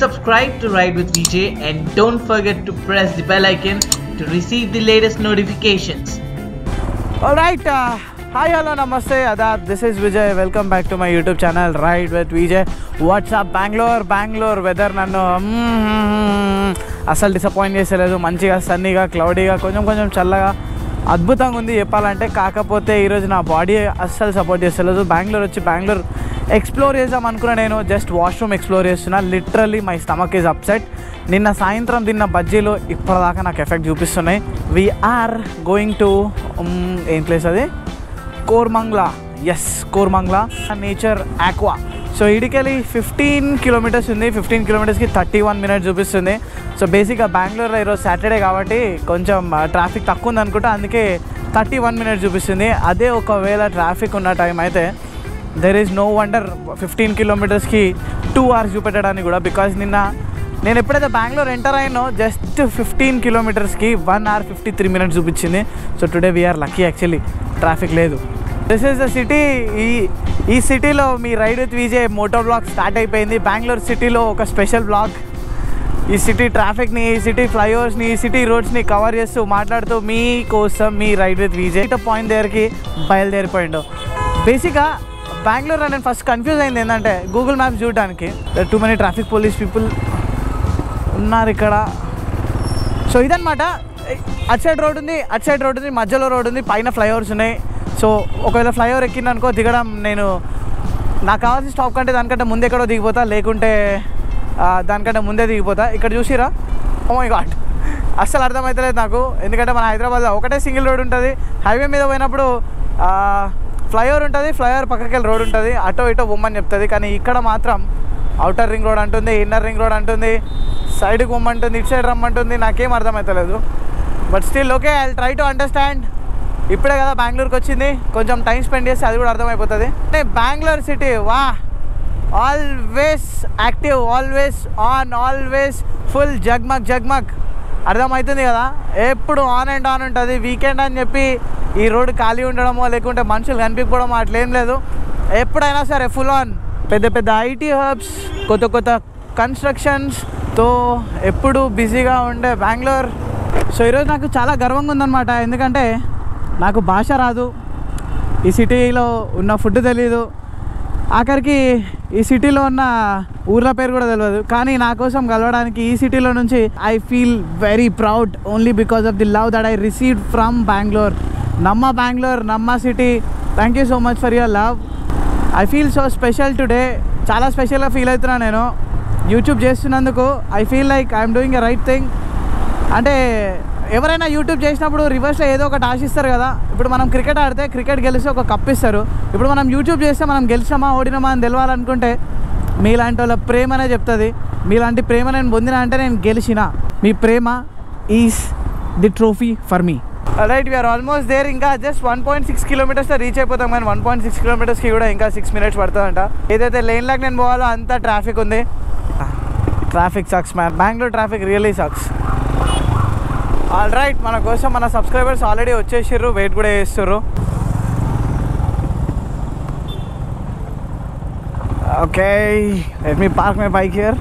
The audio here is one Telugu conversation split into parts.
subscribe to Ride with VJ and don't forget to press the bell icon to receive the latest notifications. Right hi hello నమస్తే అదాబ్ this is Vijay welcome back to my YouTube channel ride with Vijay what's up Bengaluru Bengaluru weather నన్ను మ్మ్, అసలు డిసప్పాయింట్ చేసలేదు మంచిగా సన్నీగా క్లౌడీగా కొంచెం కొంచెం చల్లగా అద్భుతంగా ఉంది చెప్పాలంటే కాకపోతే ఈరోజు నా బాడీ అస్సలు సపోర్ట్ చేస్తలేదు బెంగళూరు వచ్చి బెంగళూరు ఎక్స్ప్లోర్ చేద్దాం అనుకున్నా నేను జస్ట్ వాష్రూమ్ ఎక్స్ప్లోర్ చేస్తున్నా literally my stomach is upset నిన్న సాయంత్రం తిన్న బజ్జీలు ఇప్పటిదాకా నాకు ఎఫెక్ట్ చూపిస్తున్నాయి we're going to a place అది Koramangala yes Koramangala nature aqua so ఇడికెళ్ళి ఫిఫ్టీన్ కిలోమీటర్స్ ఉంది ఫిఫ్టీన్ కిలోమీటర్స్కి థర్టీ వన్ మినిట్స్ చూపిస్తుంది సో బేసిక్గా బెంగళూరులో ఈరోజు సాటర్డే కాబట్టి కొంచెం ట్రాఫిక్ తక్కువ ఉంది అనుకుంటా అందుకే థర్టీ వన్ మినిట్స్ చూపిస్తుంది అదే ఒకవేళ ట్రాఫిక్ ఉన్న టైం అయితే there is no wonder fifteen కిలోమీటర్స్కి టూ అవర్స్ చూపెట్టడానికి కూడా బికాజ్ నిన్న నేను ఎప్పుడైతే బెంగళూరు ఎంటర్ అయినో జస్ట్ ఫిఫ్టీన్ కిలోమీటర్స్కి one hour fifty three minutes చూపించింది so today we're lucky actually traffic లేదు దిస్ ఈస్ ద సిటీ ఈ ఈ సిటీలో మీ ride with VJ moto vlog start అయిపోయింది బెంగళూరు సిటీలో ఒక స్పెషల్ బ్లాగ్ ఈ సిటీ ట్రాఫిక్ని ఈ సిటీ ఫ్లైఓవర్స్ని ఈ సిటీ రోడ్స్ని కవర్ చేస్తూ మాట్లాడుతూ మీ కోసం మీ రైడ్ విత్ విజయ్ పాయింట్ దగ్గరికి బయలుదేరిపోయిండు బేసిక్గా బెంగళూరులో నేను ఫస్ట్ కన్ఫ్యూజ్ అయింది ఏంటంటే గూగుల్ మ్యాప్స్ చూడడానికి too many traffic police people ఉన్నారు ఇక్కడ సో ఇదనమాట అటు సైడ్ రోడ్ ఉంది అటు సైడ్ రోడ్ ఉంది మధ్యలో రోడ్ ఉంది పైన ఫ్లైఓవర్స్ ఉన్నాయి సో ఒకవేళ ఫ్లైఓవర్ ఎక్కిందనుకో దిగడం నేను నాకు కావాల్సిన స్టాప్ కంటే దానికంటే ముందు ఎక్కడో దిగిపోతా లేకుంటే ఆ, దానికంటే ముందే దిగిపోతా ఇక్కడ చూసిరా ఓ మై గాడ్ అస్సలు అర్థమవుతలేదు నాకు ఎందుకంటే మన హైదరాబాద్లో ఒకటే సింగిల్ రోడ్ ఉంటుంది హైవే మీద పోయినప్పుడు ఆ, ఫ్లైఓవర్ ఉంటుంది ఫ్లైఓవర్ పక్కకి వెళ్ళి రోడ్ ఉంటుంది అటో ఇటో బొమ్మని చెప్తుంది కానీ ఇక్కడ మాత్రం అవుటర్ రింగ్ రోడ్ అంటుంది ఇన్నర్ రింగ్ రోడ్ అంటుంది సైడ్కి పొమ్మంటుంది ఇటు సైడ్ రమ్మంటుంది నాకేం అర్థమవుతలేదు but still okay I try to understand ఇప్పుడే కదా బెంగళూరుకి వచ్చింది కొంచెం టైం స్పెండ్ చేస్తే అది కూడా అర్థమైపోతుంది అంటే బెంగళూరు సిటీ వా always active always on always full జగ్మగ్ జగ్మగ్ అర్థమవుతుంది కదా ఎప్పుడు ఆన్ అండ్ ఆన్ ఉంటుంది వీకెండ్ అని చెప్పి ఈ రోడ్డు ఖాళీ ఉండడమో లేకుంటే మనుషులు కనిపించడమో అట్లేం లేదు ఎప్పుడైనా సరే ఫుల్ ఆన్ పెద్ద పెద్ద ఐటీ హబ్స్ కొత్త కొత్త కన్స్ట్రక్షన్స్తో ఎప్పుడు బిజీగా ఉండే బెంగళూరు సో ఈరోజు నాకు చాలా గర్వంగా ఉందన్నమాట ఎందుకంటే నాకు భాష రాదు ఈ సిటీలో ఉన్న ఫుడ్ తెలీదు ఆఖరికి ఈ సిటీలో ఉన్న ఊర్ల పేరు కూడా తెలియదు కానీ నా కోసం కలవడానికి ఈ సిటీలో నుంచి I feel very proud only because of the love that I receive from Bengaluru నమ్మ బెంగళూర్ నమ్మ city thank you so much for your love I feel so special today చాలా స్పెషల్గా ఫీల్ అవుతున్నా నేను యూట్యూబ్ చేస్తున్నందుకు I feel like I'm doing a right thing అంటే ఎవరైనా యూట్యూబ్ చేసినప్పుడు రివర్స్లో ఏదో ఒకటి ఆశిస్తారు కదా ఇప్పుడు మనం క్రికెట్ ఆడితే క్రికెట్ గెలిస్తే ఒక కప్ ఇస్తారు ఇప్పుడు మనం యూట్యూబ్ చేస్తే మనం గెలిచామా ఓడినామా అని తెలవాలనుకుంటే మీలాంటి వాళ్ళ ప్రేమనే చెప్తుంది మీలాంటి ప్రేమ నేను పొందిన అంటే నేను గెలిచిన మీ ప్రేమ ఈజ్ ది ట్రోఫీ ఫర్ మీ రైట్ వీఆర్ ఆల్మోస్ట్ దేర్ ఇంకా just one point six kilometres reach అయిపోతాం కానీ వన్ పాయింట్ సిక్స్ కిలోమీటర్స్కి కూడా ఇంకా సిక్స్ మినిట్స్ పడుతుందంట ఏదైతే లేన్ లాగా నేను పోవాలో అంతా ట్రాఫిక్ ఉంది traffic sucks ma'am Bengaluru traffic really sucks all right మన కోసం మన సబ్స్క్రైబర్స్ ఆల్రెడీ వచ్చేసారు వెయిట్ కూడా చేస్తారు okay let me park my bike here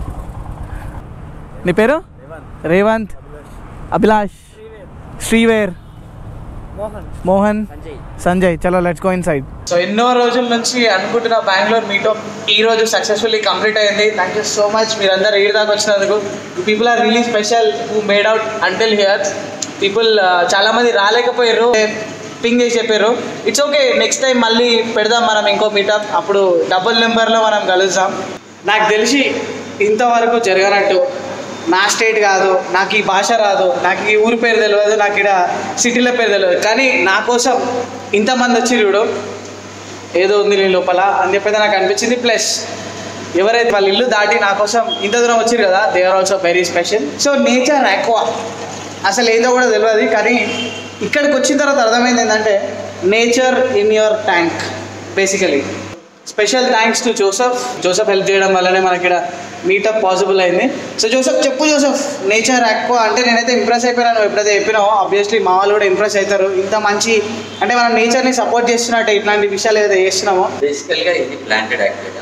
నీ పేరు రేవంత్ అభిలాష్ శ్రీవేర్ మోహన్ సంజయ్ చలో let's go inside so ఎన్నో రోజుల నుంచి అనుకుంటున్న బెంగళూరు మీటప్ ఈ రోజు సక్సెస్ఫుల్లీ కంప్లీట్ అయింది థ్యాంక్ యూ సో మచ్ మీరందరూ ఈ దాకా వచ్చినందుకు people are really special who made out until here people చాలా మంది రాలేకపోయారు పింగ్ చేసి చెప్పారు ఇట్స్ ఓకే నెక్స్ట్ టైం మళ్ళీ పెడదాం మనం ఇంకో మీటప్ అప్పుడు డబుల్ నెంబర్లో మనం కలుద్దాం నాకు తెలిసి ఇంతవరకు జరగనట్టు నా స్టేట్ కాదు నాకు ఈ భాష రాదు నాకు ఈ ఊరి పేరు తెలియదు నాకు ఇక్కడ సిటీల పేరు తెలియదు కానీ నా కోసం ఇంతమంది వచ్చి చూడు ఏదో ఉంది నీ లోపల అని చెప్పేది నాకు అనిపించింది ప్లస్ ఎవరైతే వాళ్ళ ఇల్లు దాటి నా కోసం ఇంత దూరం వచ్చారు కదా they are also very special so nature ఎక్కువ అసలు ఏదో కూడా తెలియదు కానీ ఇక్కడికి వచ్చిన తర్వాత అర్థమైంది ఏంటంటే nature in your tank basically special thanks to Joseph Joseph help చేయడం వల్లనే మనకి ఇక్కడ మీటప్ పాసిబుల్ అయింది సో జోసఫ్ చెప్పు జోసఫ్ నేచర్ ఎక్కువ అంటే నేనైతే ఇంప్రెస్ అయిపోయినాను నువ్వు ఎప్పుడైతే చెప్పినావో ఆబ్వియస్లీ మా వాళ్ళు కూడా ఇంప్రెస్ అవుతారు ఇంత మంచి అంటే మనం నేచర్ని సపోర్ట్ చేస్తున్నట్టు ఇట్లాంటి విషయాలు ఏదైతే చేస్తున్నామో బేసికల్గా ఇది planted activity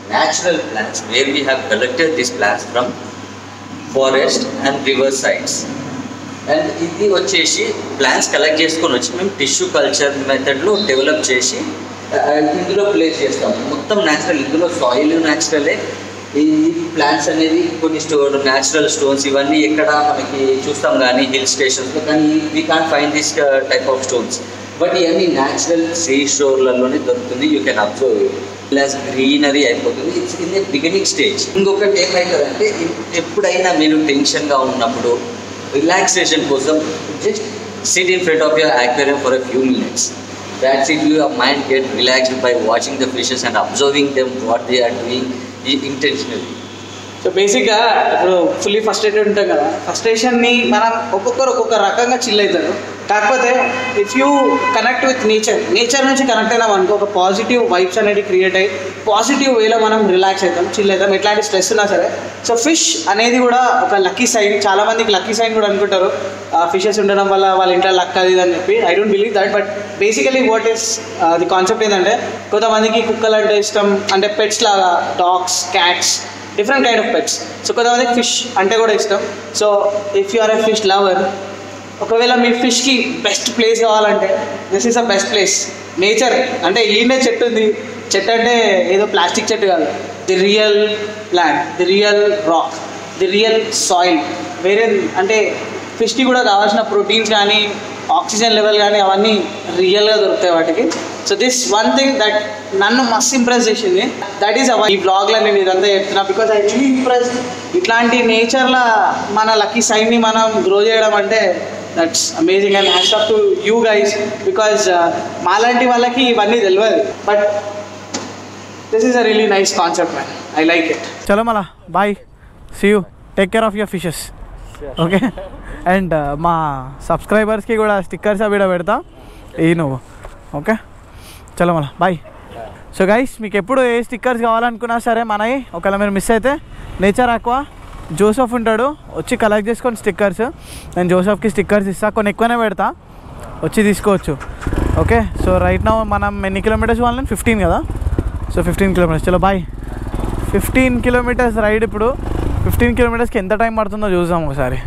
natural plants where we have collected these plants from forest and river sides. And ఇది వచ్చేసి ప్లాంట్స్ కలెక్ట్ చేసుకొని వచ్చి మేము టిష్యూ కల్చర్ మెథడ్లో డెవలప్ చేసి ఆ, ఇందులో ప్లేస్ చేస్తాం మొత్తం న్యాచురల్ ఇందులో సాయిల్ న్యాచురలే ఈ ప్లాంట్స్ అనేది కొన్ని స్టో న్యాచురల్ స్టోన్స్ ఇవన్నీ ఎక్కడ మనకి చూస్తాం కానీ హిల్ స్టేషన్స్లో కానీ we can find this type of stones but ఇవన్నీ న్యాచురల్ సీ షోర్లలోనే దొరుకుతుంది you can observe plus greenery అయిపోతుంది it's in the beginning stage ఇంకొకటి ఏమవుతుందంటే ఎప్పుడైనా మీరు టెన్షన్గా ఉన్నప్పుడు రిలాక్సేషన్ కోసం just sit in front of your aquarium for a few minutes that's it your mind get relaxed by watching the fishes and observing them what they are doing intentionally so బేసిక్గా ఇప్పుడు ఫుల్లీ ఫస్ట్రేటెడ్ ఉంటాం కదా ఫస్ట్రేషన్ని మనం ఒక్కొక్కరు ఒక్కొక్క రకంగా చిల్ అవుతారు కాకపోతే if you connect with nature nature నుంచి కనెక్ట్ అయినాం అనుకో ఒక పాజిటివ్ వైబ్స్ అనేది క్రియేట్ అయ్యి పాజిటివ్ వేలో మనం రిలాక్స్ అవుతాం చిల్ అవుతాం ఎట్లాంటి స్ట్రెస్ ఉన్నా సరే సో ఫిష్ అనేది కూడా ఒక లక్కీ సైన్ చాలా మందికి లక్కీ సైన్ కూడా అనుకుంటారు ఫిషెస్ ఉండడం వల్ల వాళ్ళ ఇంట్లో లక్ అది ఇది అని చెప్పి I don't believe that but basically what is the concept ఏంటంటే కొంతమందికి కుక్కలు అంటే ఇష్టం అంటే పెట్స్ లాగా dogs cats different kind of pets so కొంతమందికి ఫిష్ అంటే కూడా ఇష్టం so if you are a fish lover ఒకవేళ మీ ఫిష్కి బెస్ట్ ప్లేస్ కావాలంటే this is a best place nature అంటే ఈయనే చెట్టు ఉంది చెట్టు అంటే ఏదో ప్లాస్టిక్ చెట్టు కాదు the real plant the real rock the real soil వేరే అంటే ఫిష్కి కూడా కావాల్సిన ప్రోటీన్స్ కానీ ఆక్సిజన్ లెవెల్ కానీ అవన్నీ రియల్గా దొరుకుతాయి వాటికి so this one thing that నన్ను మస్త్ ఇంప్రెస్ చేసింది దట్ ఈస్ అవర్ ఈ బ్లాగ్లో నేను ఇదంతా చెప్తున్నా బికాస్ ఐ రియలీ ఇంప్రెస్ ఇట్లాంటి నేచర్లో మన లక్కీ సైన్ని మనం గ్రో చేయడం అంటే that's amazing and hats off to you guys because మాలాంటి వాళ్ళకి ఇవన్నీ తెలియదు but this is a really nice concept man I like it చలో మళ్ళా bye see you take care of your fishes okay and మా సబ్స్క్రైబర్స్కి కూడా స్టిక్కర్స్ అవి కూడా పెడతా ఈ నువ్వు ఓకే చలో మళ్ళా బాయ్ సో గైస్ మీకు ఎప్పుడు ఏ స్టిక్కర్స్ కావాలనుకున్నా సరే మనవి ఒకవేళ మీరు మిస్ అయితే నేచర్ ఆక్వా జోసఫ్ ఉంటాడు వచ్చి కలెక్ట్ చేసుకొని స్టిక్కర్స్ నేను జోసఫ్కి స్టిక్కర్స్ ఇస్తా కొన్ని ఎక్కువనే పెడతా వచ్చి తీసుకోవచ్చు ఓకే సో రైట్ నా మనం ఎన్ని కిలోమీటర్స్ వాళ్ళని ఫిఫ్టీన్ కదా సో ఫిఫ్టీన్ కిలోమీటర్స్ చలో బాయ్ ఫిఫ్టీన్ కిలోమీటర్స్ రైడ్ ఇప్పుడు ఫిఫ్టీన్ కిలోమీటర్స్కి ఎంత టైం పడుతుందో చూద్దాం ఒకసారి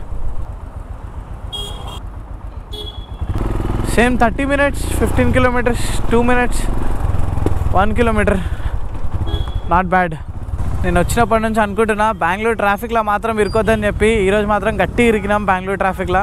same thirty minutes fifteen kilometres two minutes one kilometre not bad నేను వచ్చినప్పటి నుంచి అనుకుంటున్నా బెంగళూరు ట్రాఫిక్లో మాత్రం ఇరుకోద్దని చెప్పి ఈరోజు మాత్రం గట్టి ఇరికినాం బెంగళూరు ట్రాఫిక్లో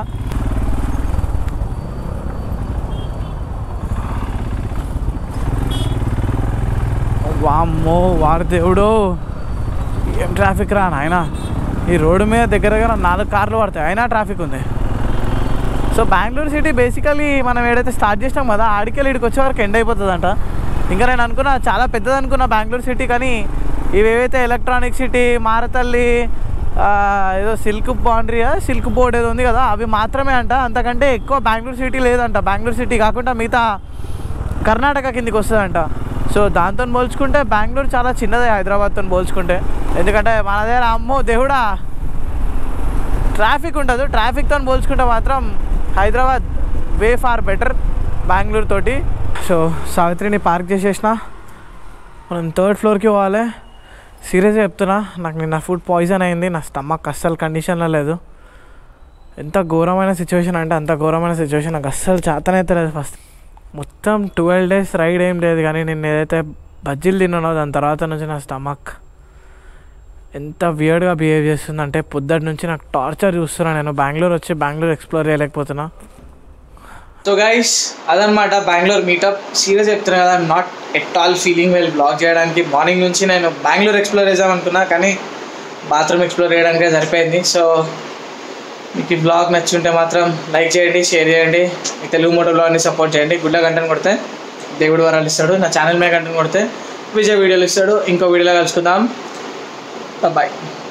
వామ్మో వాడు దేవుడు ఏం ట్రాఫిక్ రా నాయన ఈ రోడ్డు మీద దగ్గర దగ్గర నాలుగు కార్లు పడతాయి అయినా ట్రాఫిక్ ఉంది సో బెంగళూరు సిటీ బేసికలీ మనం ఏదైతే స్టార్ట్ చేసినాం కదా ఆడికెళ్ళి ఇక్కడికి వచ్చే వరకు ఎండ్ అయిపోతుందంట ఇంకా నేను అనుకున్నా చాలా పెద్దది అనుకున్నా బెంగళూరు సిటీ కానీ ఇవి ఏవైతే ఎలక్ట్రానిక్ సిటీ మారతల్లి ఆ, ఏదో సిల్క్ బౌండరీయా సిల్క్ బోర్డ్ ఏదో ఉంది కదా అవి మాత్రమే అంట అంతకంటే ఎక్కువ బెంగళూరు సిటీ లేదంట బెంగళూరు సిటీ కాకుండా మిగతా కర్ణాటక కిందికి వస్తుందంట సో దాంతో పోల్చుకుంటే బెంగళూరు చాలా చిన్నదే హైదరాబాద్తో పోల్చుకుంటే ఎందుకంటే మన దగ్గర అమ్మో దేవుడా ట్రాఫిక్ ఉండదు ట్రాఫిక్తో పోల్చుకుంటే మాత్రం Hyderabad way far better Bengaluru తోటి సో సావిత్రిని పార్క్ చేసేసిన మనం థర్డ్ ఫ్లోర్కి పోవాలి సీరియస్గా చెప్తున్నా నాకు నిన్న ఫుడ్ పాయిజన్ అయింది నా స్టమక్ అస్సలు కండిషన్లో లేదు ఎంత ఘోరమైన సిచ్యువేషన్ అంటే అంత ఘోరమైన సిచ్యువేషన్ నాకు అస్సలు చేతనైతే లేదు ఫస్ట్ మొత్తం ట్వెల్వ్ డేస్ రైడ్ ఏం లేదు కానీ నేను ఏదైతే బజ్జీలు తిన్నానో దాని తర్వాత నుంచి నా స్టమక్ ఎంత వియర్డ్గా బిహేవ్ చేస్తుందంటే పొద్దుటి నుంచి నాకు టార్చర్ చూస్తున్నా నేను బెంగళూరు వచ్చి బెంగళూరు ఎక్స్ప్లోర్ చేయలేకపోతున్నా సో గైస్ అదనమాట బెంగళూరు మీటప్ సీరియస్ చెప్తున్నా కదా not at all feeling well vlog చేయడానికి మార్నింగ్ నుంచి నేను బెంగళూరు ఎక్స్ప్లోర్ చేద్దాం అనుకున్నా కానీ బాత్రూమ్ ఎక్స్ప్లోర్ చేయడానికే సరిపోయింది సో మీకు ఈ బ్లాగ్ నచ్చుంటే మాత్రం లైక్ చేయండి షేర్ చేయండి మీ తెలుగు మోటో బ్లాగ్ని సపోర్ట్ చేయండి గుడ్డ కంటెంట్ కొడితే దేవుడు వరాలు ఇస్తాడు నా ఛానల్ మీద కంటెంట్ కొడితే విజయ్ వీడియోలు ఇస్తాడు ఇంకో వీడియోలో కలుసుకుందాం బాయ్